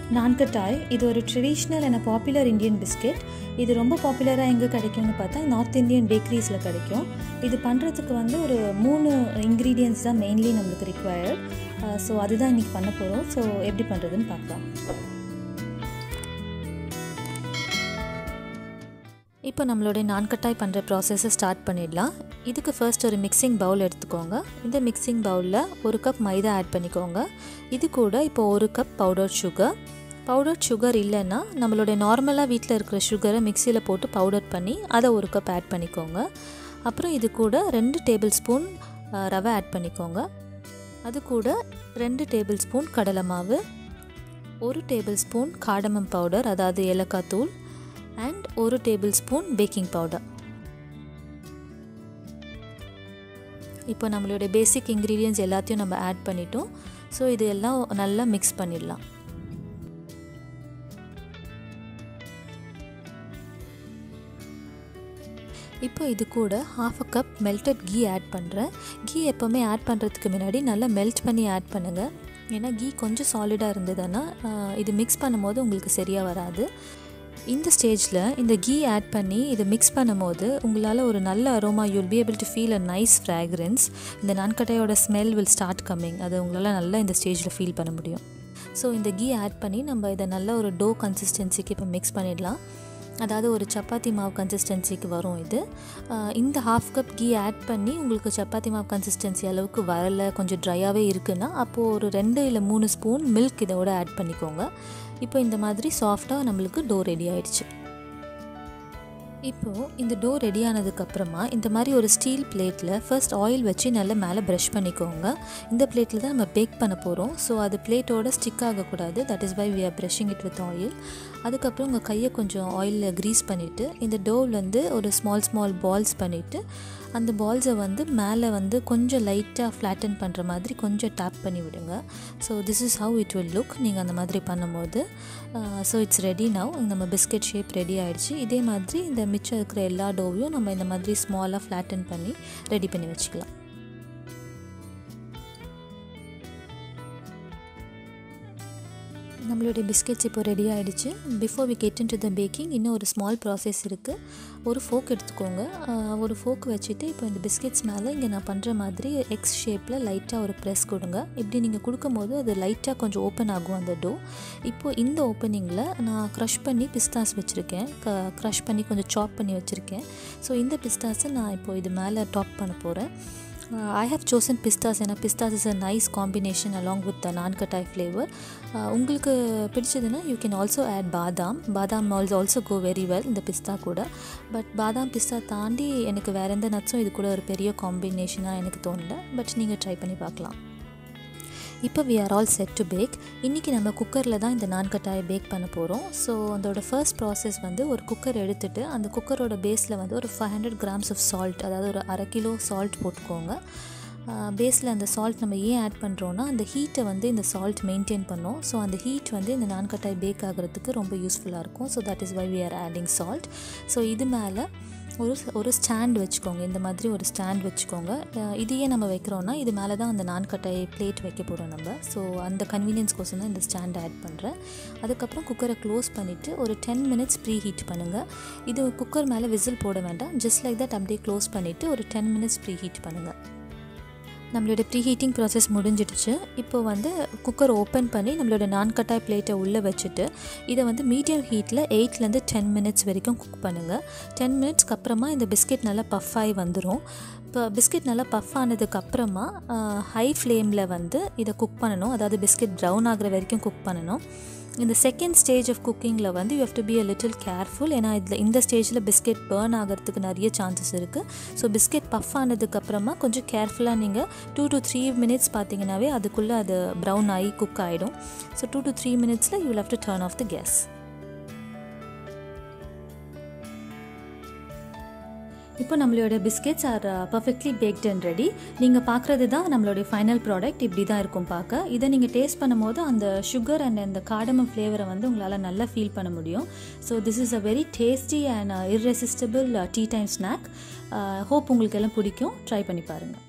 நான்கட்டாய் இது ஒரு traditional and popular Indian biscuit இது ரொம்ப பாப்புலராக எங்கே கிடைக்கும்னு பார்த்தா நார்த் இந்தியன் பேக்கரிஸில் கிடைக்கும் இது பண்ணுறதுக்கு வந்து ஒரு மூணு இன்க்ரீடியன்ஸ் தான் மெயின்லி நம்மளுக்கு ரிக்வயர்ட் ஸோ அதுதான் இன்றைக்கி பண்ண போகிறோம் ஸோ எப்படி பண்ணுறதுன்னு பார்க்கலாம் இப்போ நம்மளுடைய நான்கட்டாய் பண்ணுற ப்ராசஸை ஸ்டார்ட் பண்ணிடலாம் இதுக்கு ஃபர்ஸ்ட் ஒரு மிக்சிங் பவுல் எடுத்துக்கோங்க இந்த மிக்சிங் பவுலில் ஒரு கப் மைதா ஆட் பண்ணிக்கோங்க இது கூட இப்போ ஒரு cup powder sugar powder sugar இல்லைன்னா நம்மளுடைய நார்மலாக வீட்டில் இருக்கிற சுகரை மிக்சியில் போட்டு பவுடர் பண்ணி அதை ஒரு கப் ஆட் பண்ணிக்கோங்க அப்புறம் இது கூட ரெண்டு டேபிள் ஸ்பூன் ரவை ஆட் பண்ணிக்கோங்க அது கூட ரெண்டு டேபிள் ஸ்பூன் கடலை மாவு ஒரு டேபிள் ஸ்பூன் காடமம் பவுடர் அதாவது ஏலக்காய் தூள் அண்ட் ஒரு டேபிள் ஸ்பூன் பேக்கிங் பவுடர் இப்போ நம்மளுடைய பேசிக் இன்க்ரீடியன்ஸ் எல்லாத்தையும் நம்ம ஆட் பண்ணிட்டோம் ஸோ இது எல்லாம் நல்லா மிக்ஸ் பண்ணிடலாம் இப்போ இது கூட half a cup melted ghee add பண்ணுறேன் கீ எப்போவுமே ஆட் பண்ணுறதுக்கு முன்னாடி நல்லா மெல்ட் பண்ணி ஆட் பண்ணுங்கள் ஏன்னா கீ கொஞ்சம் சாலிடாக இருந்ததுன்னா இது மிக்ஸ் பண்ணும்போது உங்களுக்கு சரியாக வராது இந்த ஸ்டேஜில் இந்த கீ ஆட் பண்ணி இதை மிக்ஸ் பண்ணும்போது உங்களால் ஒரு நல்ல aroma you'll be able to feel a nice fragrance இந்த நான்கட்டையோட ஸ்மெல் வில் ஸ்டார்ட் கம்மிங் அதை உங்களால் நல்லா இந்த ஸ்டேஜில் ஃபீல் பண்ண முடியும் ஸோ இந்த கீ ஆட் பண்ணி நம்ம இதை நல்ல ஒரு டோ கன்சிஸ்டன்சிக்கு இப்போ மிக்ஸ் பண்ணிடலாம் அதாவது ஒரு சப்பாத்தி மாவு கன்சிஸ்டன்சிக்கு வரும் இது இந்த ஹாஃப் கப் கீ ஆட் பண்ணி உங்களுக்கு சப்பாத்தி மாவு கன்சிஸ்டன்சி அளவுக்கு வரலை கொஞ்சம் ட்ரையாகவே இருக்குன்னா அப்போது ஒரு ரெண்டு இல்லை மூணு ஸ்பூன் மில்க் இதோட ஆட் பண்ணிக்கோங்க இப்போ இந்த மாதிரி சாஃப்டாக நம்மளுக்கு டோ ரெடி ஆயிடுச்சு இப்போது இந்த டோ ரெடி ஆனதுக்கப்புறமா இந்த மாதிரி ஒரு ஸ்டீல் பிளேட்டில் ஃபர்ஸ்ட் ஆயில் வச்சு நல்லா மேலே ப்ரஷ் பண்ணிக்கோங்க இந்த பிளேட்டில் தான் நம்ம பேக் பண்ண போகிறோம் ஸோ அது பிளேட்டோட ஸ்டிக் ஆகக்கூடாது that is why we are brushing it with oil அதுக்கப்புறம் உங்கள் கையை கொஞ்சம் ஆயிலில் க்ரீஸ் பண்ணிவிட்டு இந்த டோவ்லேருந்து ஒரு ஸ்மால் ஸ்மால் பால்ஸ் பண்ணிவிட்டு அந்த பால்ஸை வந்து மேலே வந்து கொஞ்சம் லைட்டாக ஃப்ளாட்டன் பண்ணுற மாதிரி கொஞ்சம் டேப் பண்ணி விடுங்க so this is how it will look நீங்கள் அந்த மாதிரி பண்ணும்போது ஸோ இட்ஸ் ரெடி நவ் நம்ம பிஸ்கெட் ஷேப் ரெடி ஆகிடுச்சு இதே மாதிரி இந்த மிச்சம் இருக்கிற எல்லா டோவையும் நம்ம இந்த மாதிரி ஸ்மாலாக ஃப்ளாட்டன் பண்ணி ரெடி பண்ணி வச்சுக்கலாம் நம்மளுடைய பிஸ்கெட்ஸ் இப்போ ரெடி ஆகிடுச்சு before we get into the baking இன்னும் ஒரு ஸ்மால் ப்ராசஸ் இருக்குது ஒரு ஃபோக் எடுத்துக்கோங்க ஒரு ஃபோக் வச்சுட்டு இப்போ இந்த பிஸ்கெட்ஸ் மேலே இங்கே நான் பண்ணுற மாதிரி எக்ஸ் ஷேப்பில் லைட்டாக ஒரு ப்ரெஸ் கொடுங்க இப்படி நீங்கள் கொடுக்கும்போது அது லைட்டாக கொஞ்சம் ஓப்பன் ஆகும் அந்த டோ இப்போது இந்த ஓப்பனிங்கில் நான் க்ரஷ் பண்ணி பிஸ்தாஸ் வச்சுருக்கேன் க க்ரஷ் பண்ணி கொஞ்சம் சாப் பண்ணி வச்சுருக்கேன் ஸோ இந்த பிஸ்தாஸை நான் இப்போது இது மேலே டாப் பண்ண போகிறேன் ஐ ஹவ் சோசன் பிஸ்தாஸ் ஏன்னா pistas is a nice combination along with the nankhatai flavour உங்களுக்கு பிடிச்சதுன்னா you can also add badam badam also also go very well இந்த பிஸ்தா கூட பட் பாதாம் பிஸ்தா தாண்டி எனக்கு வேறு எந்த நட்ஸும் இது கூட ஒரு பெரிய காம்பினேஷனாக எனக்கு தோணல பட் நீங்கள் ட்ரை பண்ணி பார்க்கலாம் இப்போ we are all set to bake இன்றைக்கி நம்ம குக்கரில் தான் இந்த நான்கட்டாயை பேக் பண்ண போகிறோம் ஸோ அதோட ஃபர்ஸ்ட் ப்ராசஸ் வந்து ஒரு குக்கர் எடுத்துகிட்டு அந்த குக்கரோட பேஸில் வந்து ஒரு five hundred grams of salt அதாவது ஒரு அரை கிலோ சால்ட் போட்டுக்கோங்க பேஸில் அந்த சால்ட் நம்ம ஏன் ஆட் பண்ணுறோன்னா அந்த ஹீட்டை வந்து இந்த சால்ட் மெயின்டைன் பண்ணோம் ஸோ அந்த ஹீட் வந்து இந்த நான்கட்டாய் பேக் ஆகிறதுக்கு ரொம்ப யூஸ்ஃபுல்லாக இருக்கும் so that is why we are adding salt so இது மேலே ஒரு ஒரு ஸ்டாண்ட் வச்சுக்கோங்க இந்த மாதிரி ஒரு ஸ்டாண்ட் வச்சுக்கோங்க இதையே நம்ம வைக்கிறோன்னா இது மேலே தான் அந்த நான்கட்டை பிளேட் வைக்க போகிறோம் நம்ம ஸோ அந்த கன்வீனியன்ஸ் கோசம் தான் இந்த ஸ்டாண்ட் ஆட் பண்ணுறேன் அதுக்கப்புறம் குக்கரை க்ளோஸ் பண்ணிவிட்டு ஒரு டென் மினிட்ஸ் ப்ரீ ஹீட் பண்ணுங்கள் இது குக்கர் மேலே விசில் போட வேண்டாம் ஜஸ்ட் லைக் தட் அப்படியே க்ளோஸ் பண்ணிவிட்டு ஒரு டென் மினிட்ஸ் ப்ரீ ஹீட் பண்ணுங்கள் நம்மளோட ப்ரீ ஹீட்டிங் ப்ராசஸ் முடிஞ்சிடுச்சு இப்போ வந்து குக்கர் ஓப்பன் பண்ணி நம்மளோட நான் கட்டாய் பிளேட்டை உள்ளே வச்சுட்டு இதை வந்து மீடியம் ஹீட்டில் எயிட்லேருந்து டென் மினிட்ஸ் வரைக்கும் குக் பண்ணுங்கள் டென் மினிட்ஸ்க்கு அப்புறமா இந்த பிஸ்கெட் நல்லா பஃப் ஆகி வந்துடும் இப்போ பிஸ்கெட் நல்லா பஃப் ஆனதுக்கப்புறமா ஹை ஃப்ளேமில் வந்து இதை குக் பண்ணணும் அதாவது பிஸ்கெட் ப்ரௌன் ஆகிற வரைக்கும் குக் பண்ணணும் இந்த செகண்ட் ஸ்டேஜ் ஆஃப் குக்கிங்கில் வந்து you have to be a little careful ஏன்னா இதில் இந்த ஸ்டேஜில் பிஸ்கெட் பேர்ன் ஆகிறதுக்கு நிறைய சான்சஸ் இருக்குது ஸோ பிஸ்கெட் பஃப் ஆனதுக்கப்புறமா கொஞ்சம் கேர்ஃபுல்லாக நீங்கள் டூ டு த்ரீ மினிட்ஸ் பார்த்தீங்கன்னாவே அதுக்குள்ளே அது ப்ரௌன் ஆகி குக் ஆகிடும் ஸோ டூ டு த்ரீ மினிட்ஸில் you have to turn off the gas இப்போ நம்மளோட biscuits are perfectly baked and ready நீங்கள் பார்க்குறது தான் நம்மளுடைய ஃபைனல் ப்ராடக்ட் இப்படி தான் இருக்கும் பார்க்க இதை நீங்கள் டேஸ்ட் பண்ணும்போது அந்த சுகர் அண்ட் அந்த காடமம் ஃப்ளேவரை வந்து உங்களால் நல்லா ஃபீல் பண்ண முடியும் so this is a very tasty and irresistible tea time snack hope உங்களுக்கு எல்லாம் பிடிக்கும் ட்ரை பண்ணி பாருங்கள்